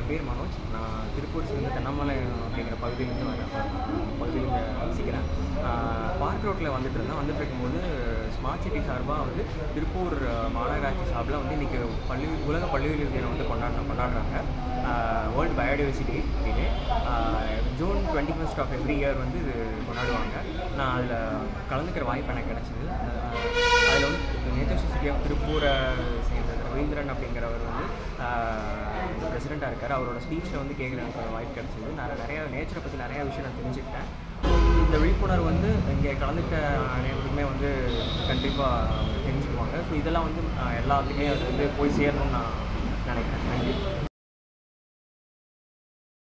பேர் மனோஜ் நான் திருப்பூர் சேர்ந்து தென்னமலை அப்படிங்கிற பகுதியிலேருந்து வரேன் பகுதியிலேருந்து வசிக்கிறேன் பார்க் ரோட்டில் வந்துட்டு இருந்தேன் வந்துட்டு இருக்கும்போது ஸ்மார்ட் சிட்டி சார்பாக வந்து திருப்பூர் அஹ், மாநகராட்சி சார்பில் வந்து இன்றைக்கி பள்ளி உலக பள்ளிகள் தினம் வந்து கொண்டாடுற கொண்டாடுறாங்க வேர்ல்டு பயோடைவர்சிட்டி அப்படின்னு ஆஹ், June twenty first of every year வந்து இது கொண்டாடுவாங்க நான் அதில் கலந்துக்கிற வாய்ப்பு எனக்கு கிடச்சிது அதில் வந்து நேச்சர் சொசைட்டி ஆஃப் திருப்பூரை சேர்ந்த ரவீந்திரன் அப்படிங்கிறவர் வந்து பிரசிடெண்ட்டாக இருக்கார் அவரோட ஸ்பீச்சில் வந்து கேட்குற எனக்கு ஒரு வாய்ப்பு கிடச்சிது நான் நிறைய நேச்சரை பற்றி நிறைய விஷயம் நான் தெரிஞ்சுக்கிட்டேன் இந்த விழிப்புணர்வு வந்து இங்கே கலந்துக்கிட்ட அனைவருக்குமே வந்து கண்டிப்பாக தெரிஞ்சுக்குவாங்க ஸோ இதெல்லாம் வந்து ஆஹ், எல்லாத்துக்குமே அது வந்து போய் சேரணும்னு நான் நினைக்கிறேன் நன்றி